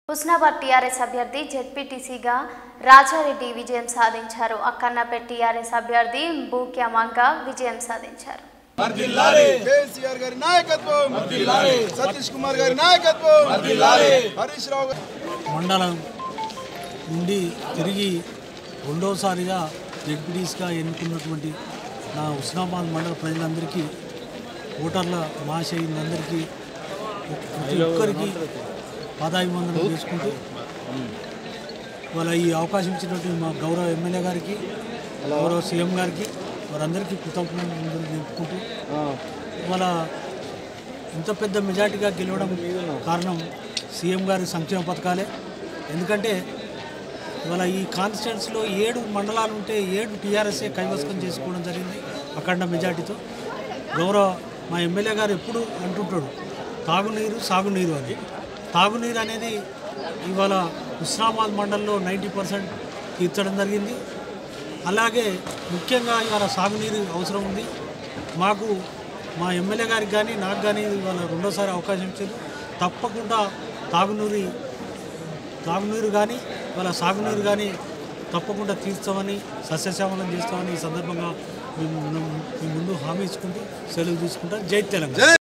Husnabad TRS అభ్యర్థి జెడ్పీటీసీగా రాజారెడ్డి విజయం సాధించారు అక్కన్నపేట టీఆర్ఎస్ అభ్యర్థి బూక్యా మంగ విజయం సాధించారు కేసీఆర్ గారి నాయకత్వం సతీష్ కుమార్ గారి నాయకత్వం హరీష్ రావు గారి మండలం నుండి తిరిగి రెండోసారిగా జడ్పీటీస్గా ఎన్నుకున్నటువంటి నా ఉస్నాబాద్ మండల ప్రజలందరికీ ఓటర్ల మహాశయులందరికీ ప్రతి ఒక్కరికి పాదాభివందనం చేసుకుంటూ వాళ్ళ ఈ అవకాశం ఇచ్చినటువంటి మా గౌరవ ఎమ్మెల్యే గారికి గౌరవ సీఎం గారికి వారందరికీ కృతజ్ఞతలు చెప్పుకుంటూ వాళ్ళ ఇంత పెద్ద మెజార్టీగా గెలవడం కారణం సీఎం గారి సంక్షేమ పథకాలే ఎందుకంటే ఇవాళ ఈ కాన్స్టిట్యున్సీలో ఏడు మండలాలు ఉంటే ఏడు టీఆర్ఎస్ఏ కైవసం చేసుకోవడం జరిగింది అఖండ మెజార్టీతో గౌరవ మా ఎమ్మెల్యే గారు ఎప్పుడు అంటుంటాడు తాగునీరు సాగునీరు అని తాగునీరు అనేది ఇవాళ హుస్నాబాద్ మండలంలో నైంటీ పర్సెంట్ తీర్చడం జరిగింది అలాగే ముఖ్యంగా ఇవాళ సాగునీరు అవసరం ఉంది మాకు మా ఎమ్మెల్యే గారికి కానీ నాకు కానీ ఇవాళ రెండోసారి అవకాశం ఇచ్చారు తప్పకుండా తాగునీరు తాగునీరు కానీ ఇవాళ సాగునీరు కానీ తప్పకుండా తీర్చామని సస్యశ్యామలం చేస్తామని ఈ సందర్భంగా మేము మీ ముందు హామీ ఇచ్చుకుంటూ సెలవు తీసుకుంటాం జై తెలంగాణ